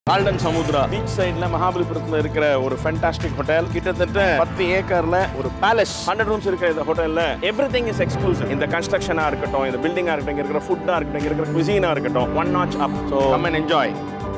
Galton Samudra beach சைடுல மகாபலிபுரத்துல இருக்கிற ஒரு ஃபேண்டாஸ்டிக் ஹோட்டல் கிட்டத்தட்ட பத்து ஏக்கர்ல ஒரு பேலஸ் ஹண்ட்ரட் ரூம்ஸ் இருக்கிற இந்த ஹோட்டல்ல எவ்ரி திங் இஸ் எக்ஸ்க்ளூசிவ் இந்த கன்ஸ்ட்ரக்ஷனா இருக்கட்டும் இந்த பில்டிங்கா இருக்கட்டும் இங்க இருக்கிற ஃபுட்டா இருக்கட்டும் இங்க இருக்கிற குசினா இருக்கட்டும் one notch up so come and enjoy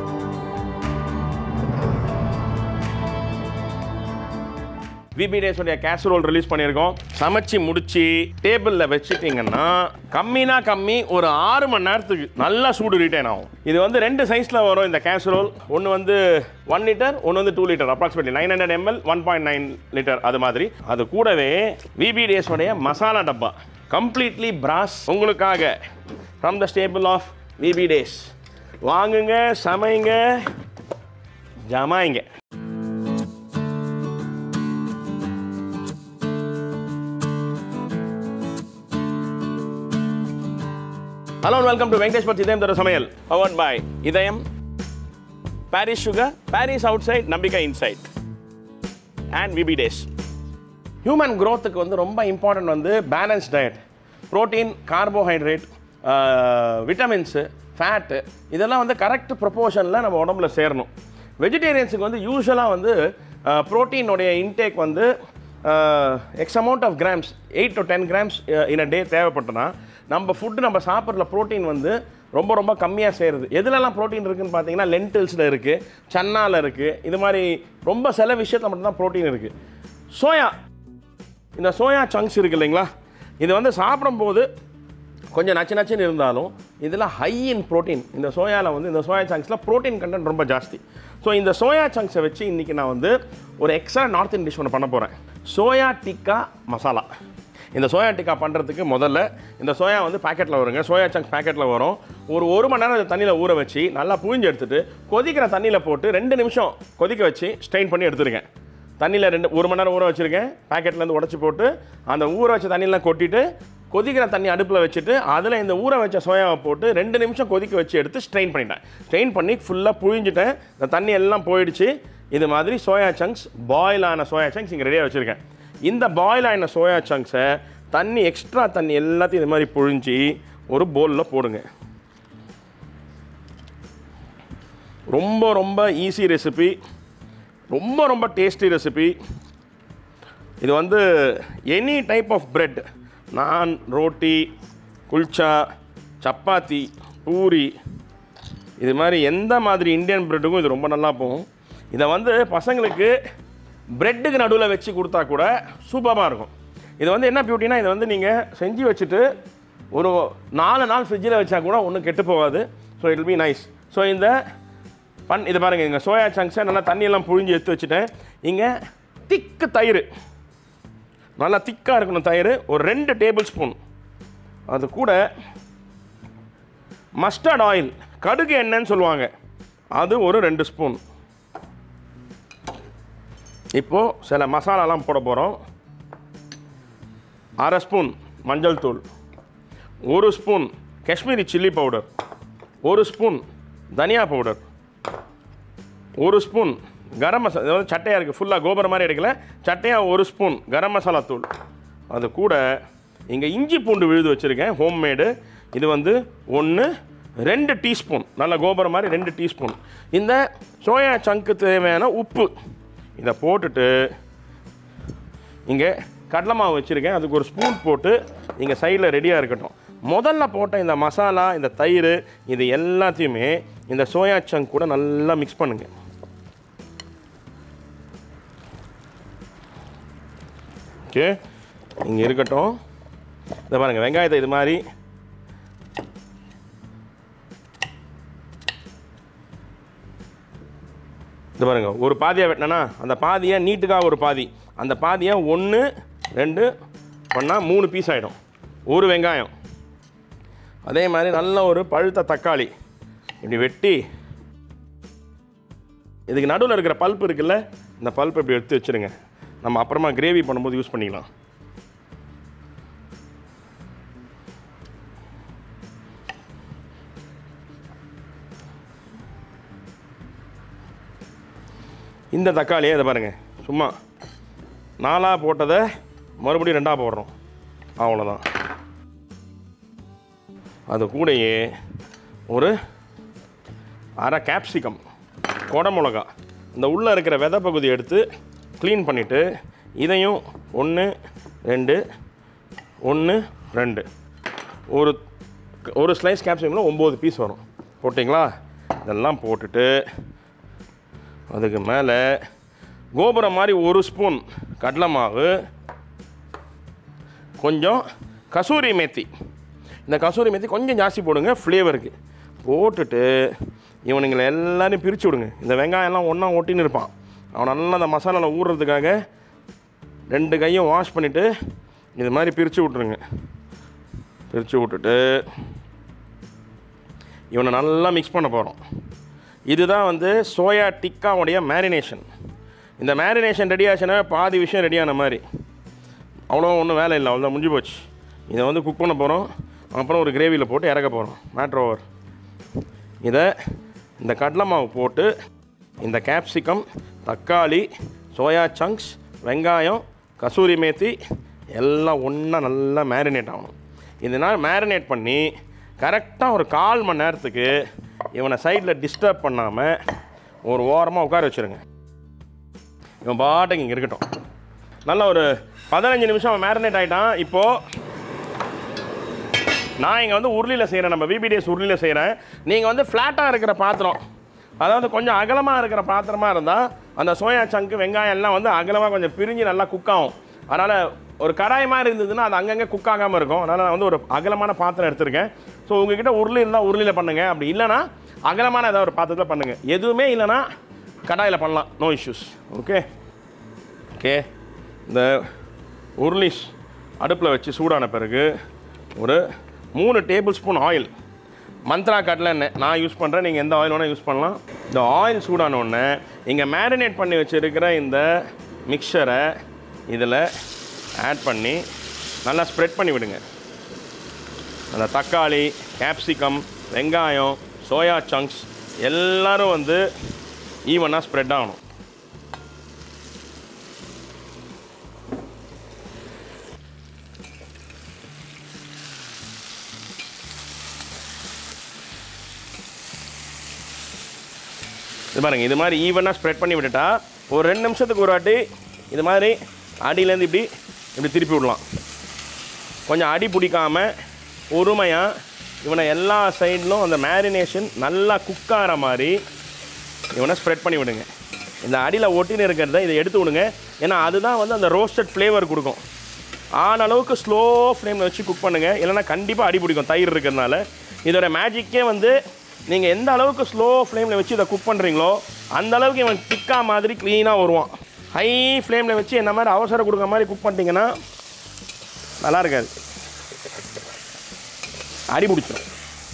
VB டேஸோடைய கேசரோல் ரிலீஸ் பண்ணியிருக்கோம் சமைச்சு முடிச்சு டேபிளில் வச்சுட்டீங்கன்னா கம்மினா கம்மி ஒரு ஆறு மணி நேரத்துக்கு நல்லா சூடு ரிட்டைன் ஆகும் இது வந்து ரெண்டு சைஸில் வரும் இந்த கேசரோல் ஒன்று வந்து ஒன் லிட்டர் ஒன்று வந்து two litre approximately nine hundred ml one point nine litre அது மாதிரி அது கூடவே விபி டேஸோடைய மசாலா டப்பா கம்ப்ளீட்லி பிராஸ் உங்களுக்காக from the stable of VB Days வாங்குங்க சமைங்க ஜமாயிங்க hello welcome to Venkatesh Bhat இதயம் தர சமையல் powered by Idhayam Parry's sugar Parry's outside நம்பிக்கை inside and VB Days human growth-க்கு வந்து ரொம்ப இம்பார்ட்டன்ட் வந்து balance diet protein carbohydrate vitamins fat இதெல்லாம் வந்து கரெக்ட் ப்ரொப்போர்ஷனில் நம்ம உடம்புல சேரணும் வெஜிடேரியன்ஸுக்கு வந்து யூஸ்வலாக வந்து ப்ரோட்டீனுடைய இன்டேக் வந்து X amount of grams eight to ten grams in a day தேவைப்பட்டனா நம்ம ஃபுட்டு நம்ம சாப்பிட்ற ப்ரோட்டீன் வந்து ரொம்ப ரொம்ப கம்மியாக சேருது எதுலலாம் ப்ரோட்டீன் இருக்குன்னு பார்த்தீங்கன்னா லென்டில்ஸில் இருக்குது சன்னாவில் இருக்குது இது மாதிரி ரொம்ப சில விஷயத்தில் மட்டும்தான் ப்ரோட்டீன் இருக்குது சோயா இந்த சோயா சங்க்ஸ் இருக்கு இல்லைங்களா இது வந்து சாப்பிடும்போது கொஞ்சம் நச்சு நச்சுன்னு இருந்தாலும் இதில் ஹை இன் ப்ரோட்டீன் இந்த சோயாவில் வந்து இந்த சோயா சங்க்ஸில் ப்ரோட்டீன் கண்டென்ட் ரொம்ப ஜாஸ்தி ஸோ இந்த சோயா சங்க்ஸை வச்சு இன்றைக்கி நான் வந்து ஒரு எக்ஸ்ட்ரா நார்த் இந்தியன் டிஷ் ஒன்று பண்ண போகிறேன் சோயா டிக்கா மசாலா இந்த சோயா டிக்கா பண்ணுறதுக்கு முதல்ல இந்த சோயா வந்து பேக்கெட்டில் வருங்க சோயா சங்க்ஸ் பேக்கெட்டில் வரும் ஒரு ஒரு மணி நேரம் தண்ணியில் ஊற வச்சு நல்லா புழிஞ்சு எடுத்துட்டு கொதிக்கிற தண்ணியில் போட்டு ரெண்டு நிமிஷம் கொதிக்க வச்சு ஸ்ட்ரெயின் பண்ணி எடுத்துருங்க தண்ணியில் ரெண்டு ஒரு மணி நேரம் ஊற வச்சுருக்கேன் பேக்கெட்லேருந்து உடச்சி போட்டு அந்த ஊற வச்ச தண்ணியெலாம் கொட்டிட்டு கொதிக்கிற தண்ணி அடுப்பில் வச்சுட்டு அதில் இந்த ஊற வச்ச சோயாவை போட்டு ரெண்டு நிமிஷம் கொதிக்க வச்சு எடுத்து ஸ்ட்ரெயின் பண்ணிட்டேன் ஸ்ட்ரெயின் பண்ணி ஃபுல்லாக புழிஞ்சிட்டேன் இந்த தண்ணி எல்லாம் போயிடுச்சு இது மாதிரி சோயா சங்க்ஸ் பாயில் ஆன சோயா சங்க்ஸ் இங்கே ரெடியாக வச்சுருக்கேன் இந்த பாயில் ஆன சோயா சங்க்ஸை தண்ணி எக்ஸ்ட்ரா தண்ணி எல்லாத்தையும் இது மாதிரி புழிஞ்சி ஒரு பவுலில் போடுங்க ரொம்ப ரொம்ப ஈஸி ரெசிபி ரொம்ப ரொம்ப டேஸ்டி ரெசிபி இது வந்து எனி டைப் ஆஃப் பிரெட் நான் ரோட்டி குல்ச்சா சப்பாத்தி பூரி இது மாதிரி எந்த மாதிரி இந்தியன் பிரெட்டுக்கும் இது ரொம்ப நல்லா போகும் இதை வந்து பசங்களுக்கு பிரெட்டுக்கு நடுவில் வச்சு கொடுத்தா கூட சூப்பராக இருக்கும் இது வந்து என்ன பியூட்டினா இதை வந்து நீங்கள் செஞ்சு வச்சுட்டு ஒரு நாலு நாள் ஃப்ரிட்ஜில் வச்சா கூட ஒன்றும் கெட்டு போகாது so it be nice so இந்த பன் இது பாருங்கள் இங்கே சோயா சங்க்ஸை நல்லா தண்ணியெல்லாம் புழிஞ்சு எடுத்து வச்சுட்டேன் இங்கே திக்கு தயிர் நல்லா திக்காக இருக்கணும் தயிர் ஒரு ரெண்டு டேபிள் ஸ்பூன் அது கூட மஸ்டர்ட் ஆயில் கடுகு எண்ணெய்ன்னு சொல்லுவாங்க அது ஒரு ரெண்டு ஸ்பூன் இப்போது சில மசாலாலாம் போட போகிறோம் அரை ஸ்பூன் மஞ்சள் தூள் ஒரு ஸ்பூன் காஷ்மீரி சில்லி பவுடர் ஒரு ஸ்பூன் தனியா பவுடர் ஒரு ஸ்பூன் கரம் மசாலா இது வந்து சட்டையாக இருக்குது ஃபுல்லாக கோபுரம் மாதிரி எடுக்கல சட்டையாக ஒரு ஸ்பூன் கரம் மசாலா தூள் அது கூட இங்கே இஞ்சி பூண்டு விழுது வச்சுருக்கேன் ஹோம்மேடு இது வந்து ஒன்று ரெண்டு டீஸ்பூன் நல்ல கோபுரம் மாதிரி ரெண்டு டீஸ்பூன் இந்த சோயா சங்க்கு தேவையான உப்பு இதை போட்டுட்டு இங்கே கடலை மாவு வச்சுருக்கேன் அதுக்கு ஒரு ஸ்பூன் போட்டு இங்கே சைடில் ரெடியாக இருக்கட்டும் முதல்ல போட்ட இந்த மசாலா இந்த தயிர் இது எல்லாத்தையுமே இந்த சோயா சங்க் கூட நல்லா மிக்ஸ் பண்ணுங்கள் ஓகே இங்கே இருக்கட்டும் இதை பாருங்கள் வெங்காயத்தை இது மாதிரி இது பாருங்க ஒரு பாதியாக வெட்டினேன்னா அந்த பாதியை நீட்டுக்காக ஒரு பாதி அந்த பாதியை ஒன்று ரெண்டு பண்ணால் மூணு பீஸ் ஆகிடும் ஒரு வெங்காயம் அதே மாதிரி நல்ல ஒரு பழுத்த தக்காளி இப்படி வெட்டி இதுக்கு நடுவில் இருக்கிற பல்ப் இருக்குல்ல இந்த பல்ப் இப்படி எடுத்து வச்சுருங்க நம்ம அப்புறமா கிரேவி பண்ணும்போது யூஸ் பண்ணிக்கலாம் இந்த தக்காளியை இதை பாருங்கள் சும்மா நாலாக போட்டதை மறுபடியும் ரெண்டாக போடுறோம் அவ்வளோதான் அது கூடயே ஒரு அரை கேப்சிகம் கொடை மிளகா இந்த உள்ளே இருக்கிற விதை பகுதி எடுத்து க்ளீன் பண்ணிவிட்டு இதையும் ஒன்று ரெண்டு ஒன்று ரெண்டு ஒரு ஒரு ஸ்லைஸ் கேப்சிகமில் ஒம்பது பீஸ் வரும் போட்டிங்களா இதெல்லாம் போட்டுட்டு அதுக்கு மேலே கோபுரம் மாதிரி ஒரு ஸ்பூன் கடலை மாவு கொஞ்சம் கசூரி மேத்தி இந்த கசூரி மேத்தி கொஞ்சம் ஜாஸ்தி போடுங்க ஃப்ளேவருக்கு போட்டுட்டு இவனுங்களை எல்லாரையும் பிரித்து விடுங்க இந்த வெங்காயம்லாம் ஒன்றா ஒட்டின்னு இருப்பான் அவன் நல்லா அந்த மசாலாவில் ஊறுறதுக்காக ரெண்டு கையும் வாஷ் பண்ணிவிட்டு இது மாதிரி பிரித்து விட்ருங்க பிரித்து விட்டுட்டு இவனை நல்லா மிக்ஸ் பண்ண போகிறோம் இதுதான் வந்து சோயா டிக்காவுடைய மேரினேஷன் இந்த மேரினேஷன் ரெடி ஆச்சுன்னா பாதி விஷயம் ரெடியான மாதிரி அவ்வளோ ஒன்றும் வேலை இல்லை அவ்வளோதான் முடிஞ்சு போச்சு இதை வந்து குக் பண்ண போகிறோம் அப்புறம் ஒரு கிரேவியில் போட்டு இறக்க போகிறோம் மேட்ரு ஓவர் இதை இந்த கடலை மாவு போட்டு இந்த கேப்சிகம் தக்காளி சோயா சங்க்ஸ் வெங்காயம் கசூரி மேத்தி எல்லாம் ஒன்றா நல்லா மேரினேட் ஆகணும் இதனால் மேரினேட் பண்ணி கரெக்டாக ஒரு கால் மணி நேரத்துக்கு இவனை சைடில் டிஸ்டர்ப் பண்ணாமல் ஒரு ஓரமாக உட்கார வச்சுருங்க இவன் பாட்டுக்கு இங்கே இருக்கட்டும் நல்ல ஒரு பதினஞ்சு நிமிஷம் அவன் மேரினேட் ஆகிட்டான் இப்போது நான் இங்கே வந்து உருளியில் செய்கிறேன் நம்ம விபிடிஎஸ் உருளியில் செய்கிறேன் நீங்கள் வந்து ஃப்ளாட்டாக இருக்கிற பாத்திரம் அதாவது கொஞ்சம் அகலமாக இருக்கிற பாத்திரமாக இருந்தால் அந்த சோயா சங்கு வெங்காயம் எல்லாம் வந்து அகலமாக கொஞ்சம் பிரிஞ்சு நல்லா குக் ஆகும் அதனால் ஒரு கடாய் மாதிரி இருந்ததுன்னா அது அங்கங்கே குக் ஆகாமல் இருக்கும் அதனால் நான் வந்து ஒரு அகலமான பாத்திரம் எடுத்திருக்கேன் ஸோ உங்ககிட்ட உருளி இருந்தால் உருளியில் பண்ணுங்கள் அப்படி இல்லைன்னா அகலமான ஏதாவது ஒரு பாத்திரத்தில் பண்ணுங்கள் எதுவுமே இல்லைன்னா கடாயில் பண்ணலாம் நோ இஷ்யூஸ் ஓகே ஓகே இந்த உருளிஸ் அடுப்பில் வச்சு சூடான பிறகு ஒரு மூணு டேபிள் ஸ்பூன் ஆயில் மந்த்ரா கடலை எண்ணெய் நான் யூஸ் பண்ணுறேன் நீங்கள் எந்த ஆயில் வேணால் யூஸ் பண்ணலாம் இந்த ஆயில் சூடான உடனே இங்கே மேரினேட் பண்ணி வச்சுருக்கிற இந்த மிக்சரை இதில் ஆட் பண்ணி நல்லா ஸ்ப்ரெட் பண்ணி விடுங்க அந்த தக்காளி கேப்சிகம் வெங்காயம் சோயா சங்க்ஸ் எல்லாரும் வந்து ஈவனாக ஸ்ப்ரெட் ஆகணும் இது பாருங்க இது மாதிரி ஈவனாக ஸ்ப்ரெட் பண்ணி விட்டுட்டா ஒரு ரெண்டு நிமிஷத்துக்கு ஒரு வாட்டி இது மாதிரி அடியிலேருந்து இப்படி இப்படி திருப்பி விடலாம் கொஞ்சம் அடி பிடிக்காம பொறுமையாக இவனை எல்லா சைட்லும் அந்த மேரினேஷன் நல்லா குக் ஆகிற மாதிரி இவனை ஸ்ப்ரெட் பண்ணி விடுங்க இந்த அடியில் ஒட்டின்னு இருக்கிறத இதை எடுத்து விடுங்க ஏன்னா அதுதான் வந்து அந்த ரோஸ்டட் ஃப்ளேவர் கொடுக்கும் ஆன அளவுக்கு ஸ்லோ ஃப்ளேமில் வச்சு குக் பண்ணுங்கள் இல்லைன்னா கண்டிப்பாக அடி பிடிக்கும் தயிர் இருக்கிறதுனால இதோட மேஜிக்கே வந்து நீங்கள் எந்த அளவுக்கு ஸ்லோ ஃப்ளேமில் வச்சு இதை குக் பண்ணுறீங்களோ அந்த அளவுக்கு இவன் டிக்கா மாதிரி க்ளீனாக வருவான் ஹை ஃப்ளேமில் வச்சு என்ன மாதிரி அவசரம் கொடுக்குற மாதிரி குக் பண்ணிட்டீங்கன்னா நல்லா இருக்காது அடி பிடிச்சிடும்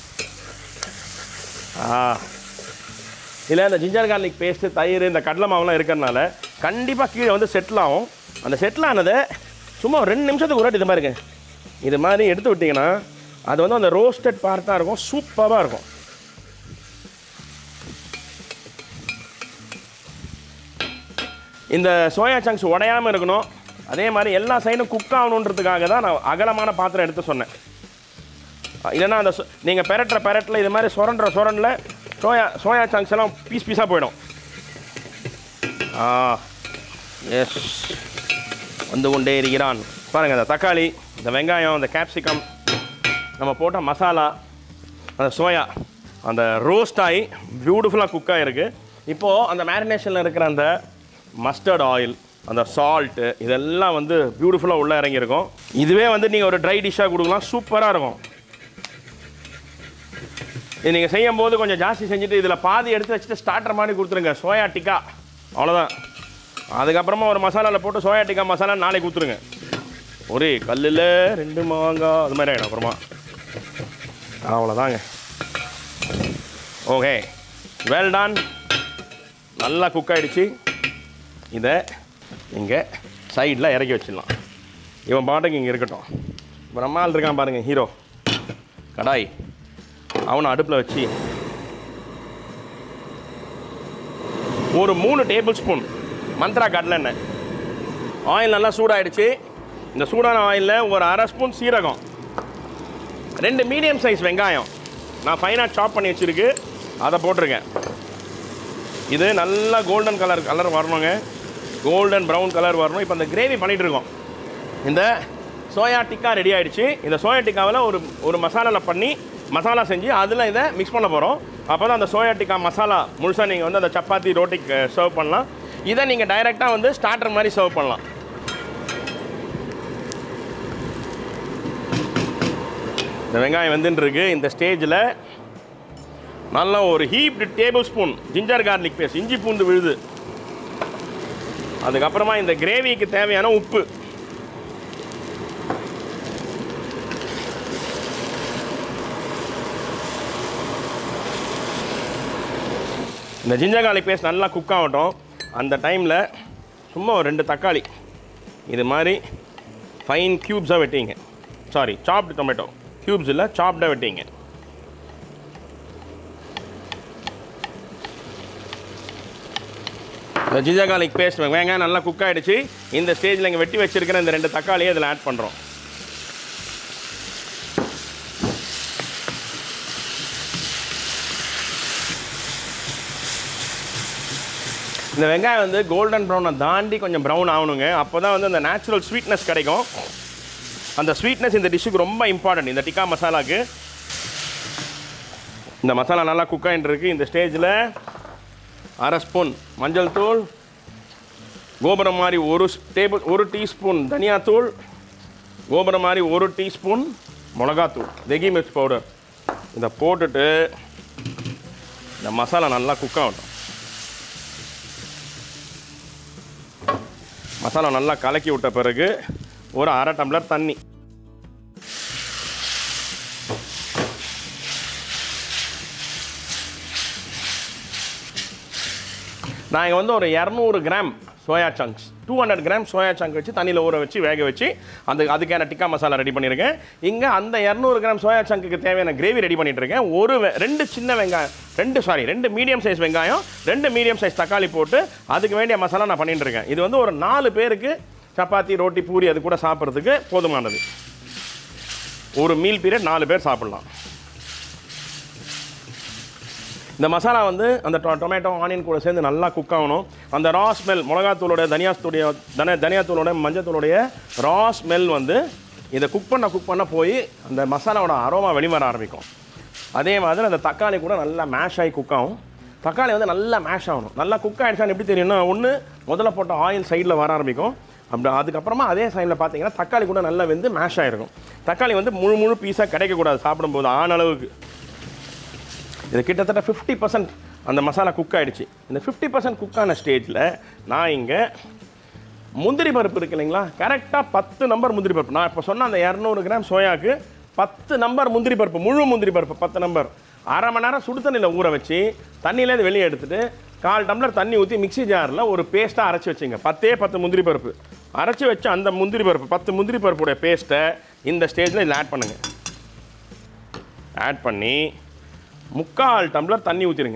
ஆ இல்லை இந்த ஜிஞ்சர் கார்லிக் பேஸ்ட்டு தயிர் இந்த கடலை மாவுலாம் இருக்கிறதுனால கண்டிப்பாக கீழே வந்து செட்டில் ஆகும் அந்த செட்டில் ஆனதை சும்மா ஒரு ரெண்டு நிமிஷத்துக்கு ஒரு வாட்டி இது மாதிரிங்க இது மாதிரி எடுத்து விட்டிங்கன்னா அது வந்து அந்த ரோஸ்டட் பார்ட்டாக இருக்கும் சூப்பராக இருக்கும் இந்த சோயா சங்க்ஸ் உடையாமல் இருக்கணும் அதே மாதிரி எல்லா சைடும் குக் ஆகணுன்றதுக்காக தான் நான் அகலமான பாத்திரம் எடுத்து சொன்னேன் இல்லைன்னா அந்த நீங்கள் பெரட்டுற பெரட்டில் இது மாதிரி சுரண்டுற சுரண்டில் சோயா சோயா சங்க்ஸ் எல்லாம் பீஸ் பீஸாக போயிடும் ஆ எஸ் வந்து கொண்டே இருக்கிறான் பாருங்கள் இந்த தக்காளி இந்த வெங்காயம் இந்த கேப்சிகம் நம்ம போட்ட மசாலா அந்த சோயா அந்த ரோஸ்ட் ஆகி பியூட்டிஃபுல்லாக குக் ஆகிருக்கு இப்போது அந்த மேரினேஷனில் இருக்கிற அந்த மஸ்டர்ட் ஆயில் அந்த சால்ட்டு இதெல்லாம் வந்து பியூட்டிஃபுல்லாக உள்ளே இறங்கியிருக்கும் இதுவே வந்து நீங்கள் ஒரு ட்ரை டிஷ்ஷாக கொடுக்கலாம் சூப்பராக இருக்கும் இது நீங்கள் செய்யும் போது கொஞ்சம் ஜாஸ்தி செஞ்சுட்டு இதில் பாதி எடுத்து வச்சுட்டு ஸ்டார்டர் மாதிரி கொடுத்துருங்க சோயா டிக்கா அவ்வளோதான் அதுக்கப்புறமா ஒரு மசாலாவில் போட்டு சோயா டிக்கா மசாலா நாளைக்கு கொடுத்துருங்க ஒரே கல்லில் ரெண்டு மாங்காய் அது மாதிரி ஆகிடும் அப்புறமா அவ்வளோதாங்க ஓகே வெல் டான் நல்லா குக் ஆகிடுச்சு இதை இங்கே சைடில் இறக்கி வச்சிடலாம் இவன் பாட்டுக்கு இங்கே இருக்கட்டும் இப்போ நம்ம ஆள் இருக்கான் பாருங்கள் ஹீரோ கடாய் அவனை அடுப்பில் வச்சு ஒரு மூணு டேபிள் ஸ்பூன் மந்த்ரா கடலெண்ணெய் ஆயில் நல்லா சூடாயிடுச்சு இந்த சூடான ஆயிலில் ஒரு அரை ஸ்பூன் சீரகம் ரெண்டு மீடியம் சைஸ் வெங்காயம் நான் ஃபைனாக சாப் பண்ணி வச்சுருக்கு அதை போட்டிருக்கேன் இது நல்லா கோல்டன் கலர் கலர் வரணுங்க கோல்டன் ப்ரௌன் கலர் வரணும் இப்போ அந்த கிரேவி பண்ணிகிட்டு இருக்கோம் இந்த சோயா டிக்கா ரெடி ஆயிடுச்சு இந்த சோயா டிக்காவில் ஒரு ஒரு மசாலாவில் பண்ணி மசாலா செஞ்சு அதில் இதை மிக்ஸ் பண்ண போகிறோம் அப்போ தான் அந்த சோயா டிக்கா மசாலா முழுசாக நீங்கள் வந்து அந்த சப்பாத்தி ரோட்டிக்கு சர்வ் பண்ணலாம் இதை நீங்கள் டைரெக்டாக வந்து ஸ்டார்டர் மாதிரி சர்வ் பண்ணலாம் இந்த வெங்காயம் வந்துன்னு இருக்கு இந்த ஸ்டேஜில் நல்ல ஒரு heaped tablespoon ginger garlic paste இஞ்சி பூண்டு விழுது அதுக்கப்புறமா இந்த கிரேவிக்கு தேவையான உப்பு இந்த ஜிஞ்சர் கார்லிக் பேஸ்ட் நல்லா குக் ஆகட்டும் அந்த டைமில் சும்மா ஒரு ரெண்டு தக்காளி இது மாதிரி ஃபைன் க்யூப்ஸாக வெட்டிங்க சாரி சாப்டு டொமேட்டோ க்யூப்ஸ் இல்லை சாப்டாக வெட்டிங்க இந்த ஜிஞ்சர் கார்லிக் பேஸ்ட் வெங்காயம் நல்லா குக் ஆகிடுச்சு இந்த ஸ்டேஜில் இங்கே வெட்டி வச்சிருக்கிற இந்த ரெண்டு தக்காளியை இதில் ஆட் பண்ணுறோம் இந்த வெங்காயம் வந்து கோல்டன் ப்ரௌனை தாண்டி கொஞ்சம் ப்ரௌன் ஆகணுங்க அப்போ தான் வந்து அந்த நேச்சுரல் ஸ்வீட்னஸ் கிடைக்கும் அந்த ஸ்வீட்னஸ் இந்த டிஷ்ஷுக்கு ரொம்ப இம்பார்ட்டன்ட் இந்த டிக்கா மசாலாக்கு இந்த மசாலா நல்லா குக் ஆகிட்டு இருக்கு இந்த ஸ்டேஜில் அரை ஸ்பூன் மஞ்சள் தூள் கோபுரம் மாதிரி ஒரு டேபிள் ஒரு டீஸ்பூன் தனியாத்தூள் கோபுரம் மாதிரி ஒரு டீஸ்பூன் மிளகாத்தூள் தெகி மிர்ச் பவுடர் இதை போட்டுட்டு இந்த மசாலா நல்லா குக் ஆகட்டும் மசாலா நல்லா கலக்கி விட்ட பிறகு ஒரு அரை டம்ளர் தண்ணி நான் இங்கே வந்து ஒரு இரநூறு gram soya chunks two hundred gram soya chunk வச்சு தண்ணியில் ஊற வச்சு வேக வச்சு அந்த அதுக்கான டிக்கா மசாலா ரெடி பண்ணியிருக்கேன் இங்கே அந்த இரநூறு கிராம் சோயா சங்குக்கு தேவையான கிரேவி ரெடி பண்ணிட்டு இருக்கேன் ஒரு வெ- ரெண்டு சின்ன வெங்காயம் ரெண்டு சாரி ரெண்டு மீடியம் சைஸ் வெங்காயம் ரெண்டு மீடியம் சைஸ் தக்காளி போட்டு அதுக்கு வேண்டிய மசாலா நான் பண்ணிட்டு இருக்கேன் இது வந்து ஒரு நாலு பேருக்கு சப்பாத்தி ரோட்டி பூரி அது கூட சாப்பிட்றதுக்கு போதுமானது ஒரு மீல் பீரியட் நாலு பேர் சாப்பிட்லாம் இந்த மசாலா வந்து அந்த டொ- டொமேட்டோ ஆனியன் கூட சேர்ந்து நல்லா குக் ஆகணும் அந்த ரா ஸ்மெல் மிளகாத்தூளோட தனியாத்தூடைய தன தனியாத்தூளோட மஞ்சத்தூளுடைய ரா ஸ்மெல் வந்து இதை குக் பண்ண குக் பண்ண போய் அந்த மசாலாவோட அரோமா வெளிவர ஆரம்பிக்கும் அதே மாதிரி அந்த தக்காளி கூட நல்லா மேஷ் ஆகி குக் ஆகும் தக்காளி வந்து நல்லா மேஷ் ஆகணும் நல்லா குக் ஆகிடுச்சான்னு எப்படி தெரியும்னா ஒன்று முதல்ல போட்ட ஆயில் சைடில் வர ஆரம்பிக்கும் அப்படி அதுக்கப்புறமா அதே சைடில் பார்த்தீங்கன்னா தக்காளி கூட நல்லா வெந்து மேஷ் ஆகிருக்கும் தக்காளி வந்து முழு முழு பீஸாக கிடைக்கக்கூடாது சாப்பிடும்போது ஆன அளவுக்கு இது கிட்டத்தட்ட ஃபிஃப்டி பர்சன்ட் அந்த மசாலா குக் ஆயிடுச்சு இந்த ஃபிஃப்டி பர்சன்ட் குக்கான ஸ்டேஜில் நான் இங்கே முந்திரி பருப்பு இருக்கு இல்லைங்களா கரெக்டாக பத்து நம்பர் முந்திரி பருப்பு நான் இப்போ சொன்ன அந்த இரநூறு கிராம் சோயாக்கு பத்து நம்பர் முந்திரி பருப்பு முழு முந்திரி பருப்பு பத்து நம்பர் அரை மணி நேரம் சுடு தண்ணியில் ஊற வச்சு தண்ணியிலேருந்து வெளியே எடுத்துட்டு கால் டம்ளர் தண்ணி ஊற்றி மிக்ஸி ஜாரில் ஒரு பேஸ்ட்டாக அரைச்சி வச்சுங்க பத்தே பத்து முந்திரி பருப்பு அரைச்சி வச்ச அந்த முந்திரி பருப்பு பத்து முந்திரி பருப்புடைய பேஸ்ட்டை இந்த ஸ்டேஜில் இதில் ஆட் பண்ணுங்கள் ஆட் பண்ணி முக்கால் டம்ளர் தண்ணி ஊற்றிடுங்க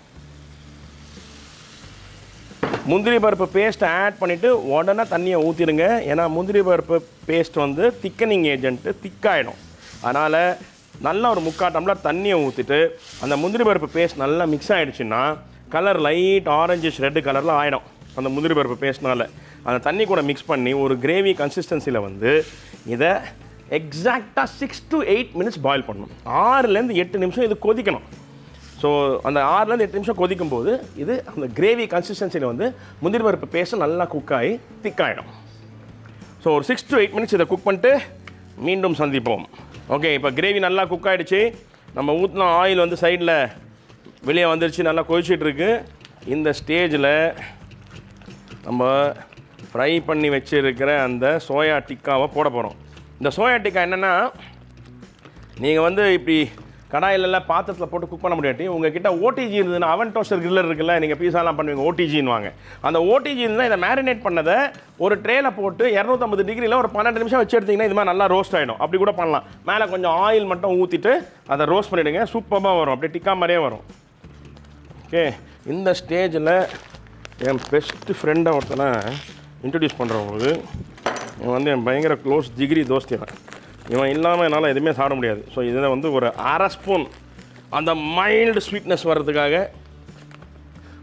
முந்திரி பருப்பு பேஸ்ட்டை ஆட் பண்ணிவிட்டு உடனே தண்ணியை ஊற்றிடுங்க ஏன்னா முந்திரி பருப்பு பேஸ்ட் வந்து திக்கனிங் ஏஜென்ட்டு திக்காயிடும் அதனால் நல்லா ஒரு முக்கால் டம்ளர் தண்ணியை ஊற்றிட்டு அந்த முந்திரி பருப்பு பேஸ்ட் நல்லா மிக்ஸ் ஆகிடுச்சுன்னா கலர் லைட் ஆரஞ்சிஷ் ரெட்டு கலரில் ஆகிடும் அந்த முந்திரி பருப்பு பேஸ்ட்னால அந்த தண்ணி கூட மிக்ஸ் பண்ணி ஒரு கிரேவி கன்சிஸ்டன்சியில் வந்து இதை எக்ஸாக்டாக six to eight minutes boil பண்ணணும் ஆறுலேருந்து எட்டு நிமிஷம் இது கொதிக்கணும் ஸோ அந்த ஆறுலேருந்து எட்டு நிமிஷம் கொதிக்கும் போது இது அந்த கிரேவி கன்சிஸ்டன்சியில் வந்து முந்திரி பருப்பு பேஸ்ட் நல்லா குக் ஆகி திக்காயிடும் ஸோ ஒரு சிக்ஸ் to எயிட் மினிட்ஸ் இதை குக் பண்ணிட்டு மீண்டும் சந்திப்போம் ஓகே இப்போ கிரேவி நல்லா குக் ஆகிடுச்சு நம்ம ஊற்றின ஆயில் வந்து சைடில் வெளியே வந்துருச்சு நல்லா கொதிச்சிட்டு இருக்கு இந்த ஸ்டேஜில் நம்ம ஃப்ரை பண்ணி வச்சிருக்கிற அந்த சோயா டிக்காவை போட போகிறோம் இந்த சோயா டிக்கா என்னென்னா நீங்கள் வந்து இப்படி கடாயிலெல்லாம் பாத்திரத்தில் போட்டு குக் பண்ண முடியாட்டி உங்ககிட்ட ஓடிஜி இருந்ததுன்னா அவன் டோஸ்டர் கிரில்லர் இருக்குல்ல நீங்கள் பீஸாலாம் பண்ணுவீங்க ஓடிஜின்னு வாங்க அந்த ஓடிஜி இருந்தால் இதை மேரினேட் பண்ணதை ஒரு ட்ரேல போட்டு இரநூத்தம்பது டிகிரியில் ஒரு பன்னெண்டு நிமிஷம் வச்சு எடுத்தீங்கன்னா இது மாதிரி நல்லா ரோஸ்ட் ஆகிடும் அப்படி கூட பண்ணலாம் மேலே கொஞ்சம் ஆயில் மட்டும் ஊற்றிட்டு அதை ரோஸ்ட் பண்ணிவிடுங்க சூப்பராக வரும் அப்படியே டிக்கா மாதிரியே வரும் ஓகே இந்த ஸ்டேஜில் என் பெஸ்ட் ஃப்ரெண்டை ஒருத்தனை இன்ட்ரடியூஸ் பண்ணுறேன் உங்களுக்கு இவன் வந்து என் பயங்கர க்ளோஸ் ஜிகிரி தோஸ்தி இவன் இவன் இல்லாமல் என்னால் எதுவுமே சாப்பிட முடியாது ஸோ இதில் வந்து ஒரு அரை ஸ்பூன் அந்த மைல்டு ஸ்வீட்னஸ் வர்றதுக்காக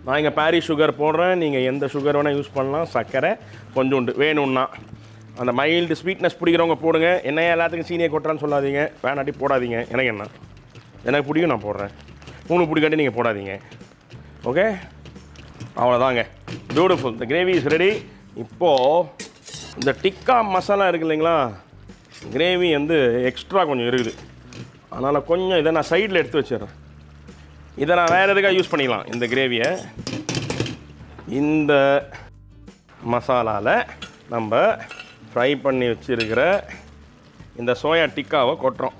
நான் இங்கே பாரிஸ் சுகர் போடுறேன் நீங்கள் எந்த சுகர் வேணால் யூஸ் பண்ணலாம் சர்க்கரை கொஞ்சோண்டு வேணும்னா அந்த மைல்டு ஸ்வீட்னஸ் பிடிக்கிறவங்க போடுங்க என்ன எல்லாத்துக்கும் சீனியை கொட்டுறான்னு சொல்லாதீங்க வேணாட்டி போடாதீங்க எனக்கு என்ன எனக்கு பிடிக்கும் நான் போடுறேன் உங்களுக்கு பிடிக்காட்டி நீங்கள் போடாதீங்க ஓகே அவ்வளோதாங்க பியூட்டிஃபுல் இந்த கிரேவி இஸ் ரெடி இப்போது இந்த டிக்கா மசாலா இருக்கு இல்லைங்களா கிரேவி வந்து எக்ஸ்ட்ரா கொஞ்சம் இருக்குது அதனால் கொஞ்சம் இதை நான் சைடில் எடுத்து வச்சிடுறேன் இதை நான் வேறு எதுக்காக யூஸ் பண்ணிக்கலாம் இந்த கிரேவியை இந்த மசாலாவில் நம்ம ஃப்ரை பண்ணி வச்சுருக்கிற இந்த சோயா டிக்காவை கொட்டுறோம்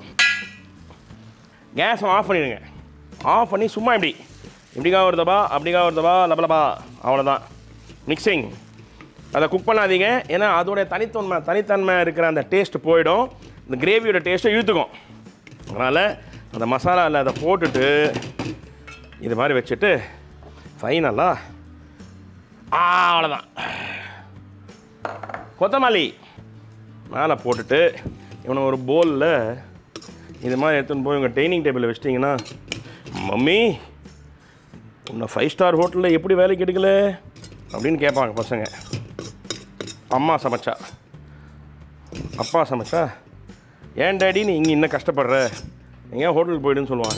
கேஸை ஆஃப் பண்ணிடுங்க ஆஃப் பண்ணி சும்மா இப்படி இப்படிக்கா வருதப்பா அப்படிக்கா வருதப்பா லபலபா அவ்வளோதான் மிக்சிங் அதை குக் பண்ணாதீங்க ஏன்னா அதோடைய தனித்தன்மை தனித்தன்மை இருக்கிற அந்த டேஸ்ட் போயிடும் இந்த கிரேவியோட டேஸ்ட்டை இழுத்துக்கும் அதனால் அந்த மசாலாவில் அதை போட்டுட்டு இது மாதிரி வச்சுட்டு ஃபைனலாக அவ்வளோதான் கொத்தமல்லி மேலே போட்டுட்டு இவனை ஒரு போலில் இது மாதிரி எடுத்துன்னு போய் உங்கள் டைனிங் டேபிளில் வச்சிட்டிங்கன்னா மம்மி உன்னை ஃபைவ் ஸ்டார் ஹோட்டலில் எப்படி வேலைக்கு எடுக்கல அப்படின்னு கேட்பாங்க பசங்க அம்மா சமைச்சா அப்பா சமைச்சா ஏன் டேடி நீ இங்கே இன்னும் கஷ்டப்படுற எங்கேயா ஹோட்டலுக்கு போயிடுன்னு சொல்லுவாங்க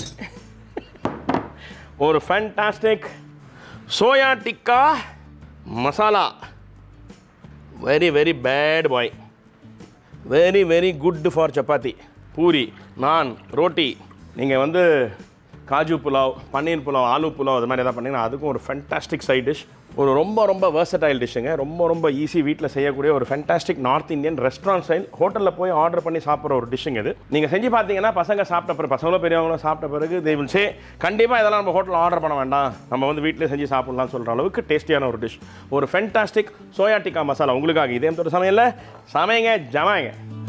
ஒரு fantastic soya tikka masala very very bad boy very very good for chapati puri naan roti நீங்கள் வந்து காஜு புலாவ் பன்னீர் புலாவ் ஆலு புலாவ் அது மாதிரி எதாவது பண்ணிங்கன்னா அதுக்கும் ஒரு ஃபென்டாஸ்டிக் சைட் டிஷ் ஒரு ரொம்ப ரொம்ப versatile டிஷ்ஷுங்க ரொம்ப ரொம்ப ஈஸி வீட்டில் செய்யக்கூடிய ஒரு fantastic north Indian restaurant style ஹோட்டலில் போய் ஆர்டர் பண்ணி சாப்பிட்ற ஒரு டிஷ்ஷுங்க இது நீங்கள் செஞ்சு பார்த்தீங்கன்னா பசங்க சாப்பிட்ட பிறகு பசங்களும் பெரியவங்களும் சாப்பிட்ட பிறகு தே வில் சே கண்டிப்பாக இதெல்லாம் நம்ம ஹோட்டலில் ஆர்டர் பண்ண வேண்டாம் நம்ம வந்து வீட்டில் செஞ்சு சாப்பிட்லாம்னு சொல்கிற அளவுக்கு டேஸ்டியான ஒரு டிஷ் ஒரு ஃபென்டாஸ்டிக் சோயா டிக்கா மசாலா உங்களுக்காக இதே ஒரு சமையலில் சமைங்க ஜமாங்க